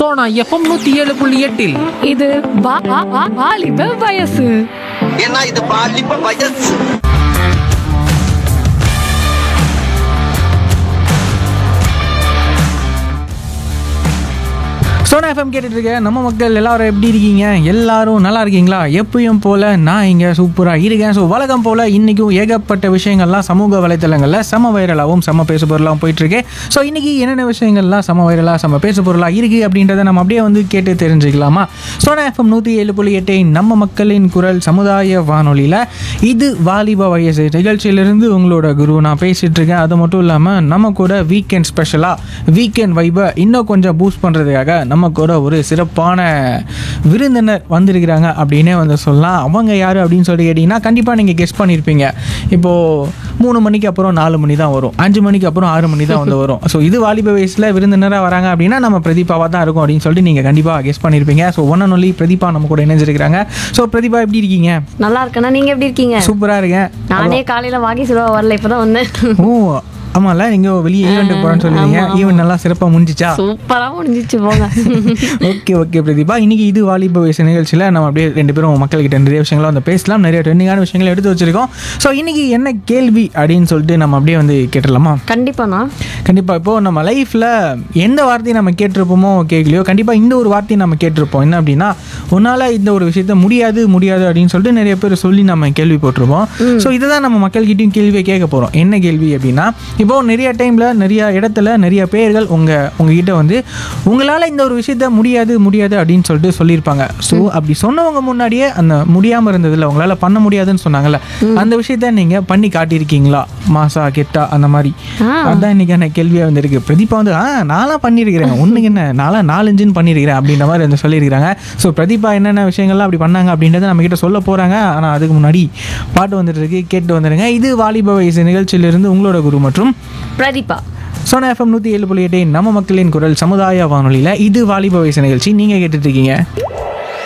Sona FM நூத்தி ஏழு புள்ளி எட்டில் இது வா- வா- வா- வாலிப வயசு ஏன்னா இது பாலிப்ப வயசு சோனா எஃப்எம் கேட்டுட்டு இருக்க நம்ம மக்கள் எல்லாரும் எப்படி இருக்கீங்க எல்லாரும் நல்லா இருக்கீங்களா எப்பயும் போல நான் இங்கே சூப்பராக இருக்கேன் ஸோ வழக்கம் போல இன்னைக்கும் ஏகப்பட்ட விஷயங்கள்லாம் சமூக வலைத்தளங்களில் செம வைரலாகவும் செம பேசு பொருளாகவும் போயிட்டு இருக்கு ஸோ இன்னைக்கு என்னென்ன விஷயங்கள்லாம் செம வைரலாக செம பேசு பொருளாக இருக்கு அப்படின்றத நம்ம அப்படியே வந்து கேட்டு தெரிஞ்சுக்கலாமா சோனா எஃப்எம் நூற்றி ஏழு புள்ளி எட்டை நம்ம மக்களின் குரல் சமுதாய வானொலியில் இது வாலிப வயசு நிகழ்ச்சியிலிருந்து உங்களோட குரு நான் பேசிட்டு இருக்கேன் அது மட்டும் இல்லாமல் நம்ம கூட வீக்கெண்ட் ஸ்பெஷலாக வீக்கெண்ட் வைபை இன்னும் கொஞ்சம் பூஸ்ட் பண்ணுறதுக்காக நம்ம கூட ஒரு சிறப்பான விருந்தினர் வந்திருக்கிறாங்க அப்படின்னே வந்து சொல்லலாம் அவங்க யார் அப்படின்னு சொல்லி கேட்டிங்கன்னா கண்டிப்பாக நீங்கள் கெஸ் பண்ணியிருப்பீங்க இப்போது மூணு மணிக்கு அப்புறம் நாலு மணி தான் வரும் அஞ்சு மணிக்கு அப்புறம் ஆறு மணி தான் வந்து வரும் ஸோ இது வாலிப வயசில் விருந்தினராக வராங்க அப்படின்னா நம்ம பிரதீபாவாக தான் இருக்கும் அப்படின்னு சொல்லிட்டு நீங்கள் கண்டிப்பாக கெஸ் பண்ணியிருப்பீங்க so one and only Prathiba நம்ம கூட இணைஞ்சிருக்கிறாங்க ஸோ பிரதீபா எப்படி இருக்கீங்க நல்லா இருக்கேண்ணா நீங்க எப்படி இருக்கீங்க சூப்பராக இருக்கேன் நானே காலையில வாங்கி சொல்லுவா வரல இப்பதான் வந்தேன் ஓ ஆமாம்ல நீங்கள் வெளியே ஈவெண்ட்டுக்கு போகிறேன்னு சொல்லுவீங்க ஈவெண்ட் நல்லா சிறப்பாக முடிஞ்சிச்சா சூப்பரா முடிஞ்சிச்சு போங்க ஓகே ஓகே பிரதீபா இன்னைக்கு இது வாலிப வயசு நிகழ்ச்சியில் நம்ம அப்படியே ரெண்டு பேரும் மக்கள்கிட்ட நிறைய விஷயங்களை வந்து பேசலாம் நிறைய ட்ரெண்டிங்கான விஷயங்களை எடுத்து வச்சிருக்கோம் ஸோ இன்னைக்கு என்ன கேள்வி அப்படின்னு சொல்லிட்டு நம்ம அப்படியே வந்து கேட்டுடலாமா கண்டிப்பாண்ணா கண்டிப்பாக இப்போது நம்ம லைஃப்பில் எந்த வார்த்தையை நம்ம கேட்டிருப்போமோ கேட்கலையோ கண்டிப்பாக இந்த ஒரு வார்த்தையை நம்ம கேட்டிருப்போம் என்ன அப்படின்னா உன்னால் இந்த ஒரு விஷயத்த முடியாது முடியாது அப்படின்னு சொல்லிட்டு நிறைய பேர் சொல்லி நம்ம கேள்வி போட்டிருப்போம் ஸோ இதை தான் நம்ம மக்கள்கிட்டயும் கேள்வியை கேட்க போகிறோம் என்ன கேள்வி அப்படின்னா இப்போது நிறைய டைமில் நிறைய இடத்துல நிறைய பேர்கள் உங்கள் உங்ககிட்ட வந்து உங்களால் இந்த ஒரு விஷயத்த முடியாது முடியாது அப்படின்னு சொல்லிட்டு சொல்லியிருப்பாங்க ஸோ அப்படி சொன்னவங்க முன்னாடியே அந்த முடியாமல் இருந்ததில்ல உங்களால் பண்ண முடியாதுன்னு சொன்னாங்கல்ல அந்த விஷயத்த நீங்கள் பண்ணி காட்டியிருக்கீங்களா மாசா கெட்டா அந்த மாதிரி ஆ. அதான் இன்னைக்கான கேள்வியாக வந்திருக்கு பிரதீபா வந்து ஆ நான்லாம் பண்ணியிருக்கிறேன் ஒன்றுக்கு என்ன நான்லாம் நாலஞ்சுன்னு பண்ணியிருக்கிறேன் அப்படின்ற மாதிரி வந்து சொல்லியிருக்கிறாங்க ஸோ பிரதீபா என்னென்ன விஷயங்கள்லாம் அப்படி பண்ணாங்க அப்படின்றத நம்ம கிட்ட சொல்ல போகிறாங்க ஆனால் அதுக்கு முன்னாடி பாட்டு வந்துட்டு இருக்கு கேட்டு வந்துடுங்க இது வாலிப வயசு நிகழ்ச்சியிலிருந்து உங்களோட குரு மற்றும் பிரதீபா சோனா எஃப்எம் நூற்றி ஏழு புள்ளி எட்டு நம்ம மக்களின் குரல் சமுதாய வானொலியில் இது வாலிப வயசு நிகழ்ச்சி நீங்கள் கேட்டுட்டு இருக்கீங்க